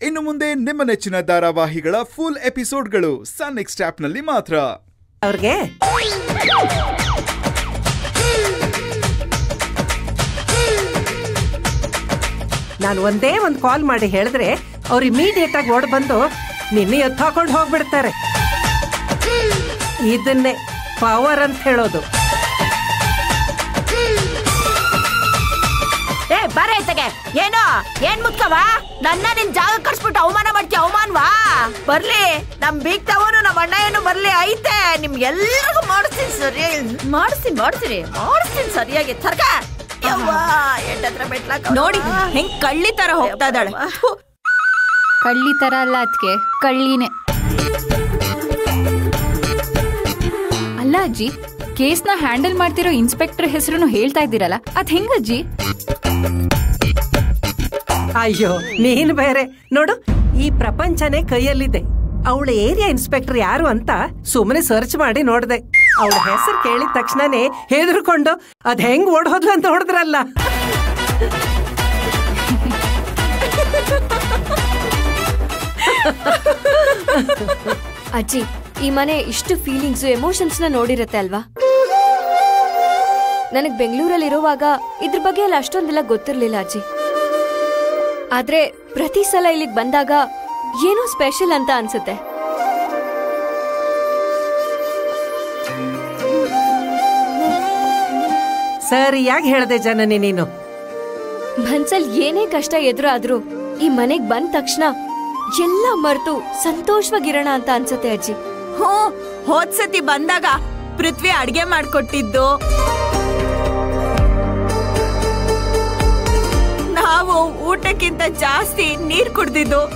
ಇನ್ನು ಮುಂದೆ ನಿಮ್ಮ ನೆಚ್ಚಿನ ಧಾರಾವಾಹಿಗಳ ಫುಲ್ ಎಪಿಸೋಡ್ಗಳು ಸನ್ ನೆಕ್ಸ್ಟ್ ಆಪ್ನಲ್ಲಿ ಮಾತ್ರ ಅವ್ರಿಗೆ ನಾನು ಒಂದೇ ಒಂದು ಕಾಲ್ ಮಾಡಿ ಹೇಳಿದ್ರೆ ಅವ್ರು ಇಮಿಡಿಯೇಟ್ ಆಗಿ ಓಡ್ ಬಂದು ನಿನ್ನೆ ಎತ್ತು ಹಾಕೊಂಡು ಹೋಗ್ಬಿಡ್ತಾರೆ ಇದನ್ನೇ ಪವರ್ ಅಂತ ಹೇಳೋದು ಏ ಬರ ಇತ್ತಗೆ ಏನೋ ಏನ್ ಮುತ್ಕವ ನನ್ನ ನಿನ್ ಜಾಗ ಕರ್ಸ್ಬಿಟ್ಟು ಅವಮಾನ ಮಾಡ್ತೀಯ ಅವಮಾನವಾ ಬರ್ಲಿ ನಮ್ ಬೀಗ್ ತವನು ನಮ್ ಅಣ್ಣ ಏನು ಬರ್ಲಿ ಐತೆ ನಿಮ್ಗೆಲ್ರಿಗೂ ಮಾಡಿಸ್ತೀನಿ ಸರಿ ಮಾಡಿಸ್ತೀನಿ ಮಾಡಿಸ್ತೀನಿ ಮಾಡಿಸ್ತೀನಿ ಸರಿಯಾಗಿ ತರ್ಕ ಯವ್ವಾ, ಎಂಟತ್ರ ಮೆಟ್ಲಾಕ ನೋಡಿ ಹೆಂಗ್ ಕಳ್ಳಿ ತರ ಹೋಗ್ತಾ ಇದ್ದಾಳೆ ಥು. ಕಳ್ಳಿ ತರ ಅಲ್ಲ ಅದಕ್ಕೆ ಕಳ್ಳಿನೇ ಅಲ್ಲ ಅಜ್ಜಿ ಕೇಸ್ನ ಹ್ಯಾಂಡಲ್ ಮಾಡ್ತಿರೋ ಇನ್ಸ್ಪೆಕ್ಟರ್ ಹೆಸರು ಹೇಳ್ತಾ ಇದ್ದೀರಲ್ಲ ಅದ್ ಹೆಂಗಜ್ಜಿ ಅಯ್ಯೋ ನೀನ್ ಬೇರೆ ನೋಡು ಈ ಪ್ರಪಂಚನೇ ಕೈಯಲ್ಲಿದೆ ಅವಳ ಏರಿಯಾ ಇನ್ಸ್ಪೆಕ್ಟರ್ ಯಾರು ಅಂತ ಸುಮ್ಮನೆ ಸರ್ಚ್ ಮಾಡಿ ನೋಡ್ದೆ ಅವಳ ಹೆಸರು ಕೇಳಿದ ತಕ್ಷಣನೇ ಹೆದರ್ಕೊಂಡು ಅದ್ ಹೆಂಗ್ ಓಡ್ ಹೋದ್ಲು ಅಂತ ಹೊಡೆದ್ರಲ್ಲ ಅಜ್ಜಿ ಈ ಮನೆ ಇಷ್ಟು ಫೀಲಿಂಗ್ಸ್ ಎಮೋಷನ್ಸ್ ನ ನೋಡಿರತ್ತೆ ಅಲ್ವಾ ನನಗ್ ಬೆಂಗಳೂರಲ್ಲಿ ಇರುವಾಗ ಇದ್ರ ಬಗ್ಗೆ ಎಲ್ಲ ಅಷ್ಟೊಂದೆಲ್ಲ ಗೊತ್ತಿರ್ಲಿಲ್ಲ ಅಜ್ಜಿ ಆದ್ರೆ ಪ್ರತಿ ಸಲ ಇಲ್ಲಿಗ್ ಬಂದಾಗ ಏನೋ ಸ್ಪೆಷಲ್ ಅಂತ ಅನ್ಸುತ್ತೆ ಸರಿಯಾಗಿ ಹೇಳ್ದೆ ಜನನಿ ನೀನು ಮನ್ಸಲ್ ಏನೇ ಕಷ್ಟ ಎದುರಾದ್ರೂ ಈ ಮನೆಗ್ ಬಂದ ತಕ್ಷಣ ಎಲ್ಲ ಮರ್ತು ಸಂತೋಷವಾಗಿರೋಣ ಅಂತ ಅನ್ಸುತ್ತೆ ಅಜ್ಜಿ ಹ್ಞೂ ಹೋದ್ಸತಿ ಬಂದಾಗ ಪೃಥ್ವಿ ಅಡ್ಗೆ ಮಾಡ್ಕೊಟ್ಟಿದ್ದು ನಾವು ಊಟಕ್ಕಿಂತ ಜಾಸ್ತಿ ನೀರ್ ಕುಡ್ದಿದ್ದು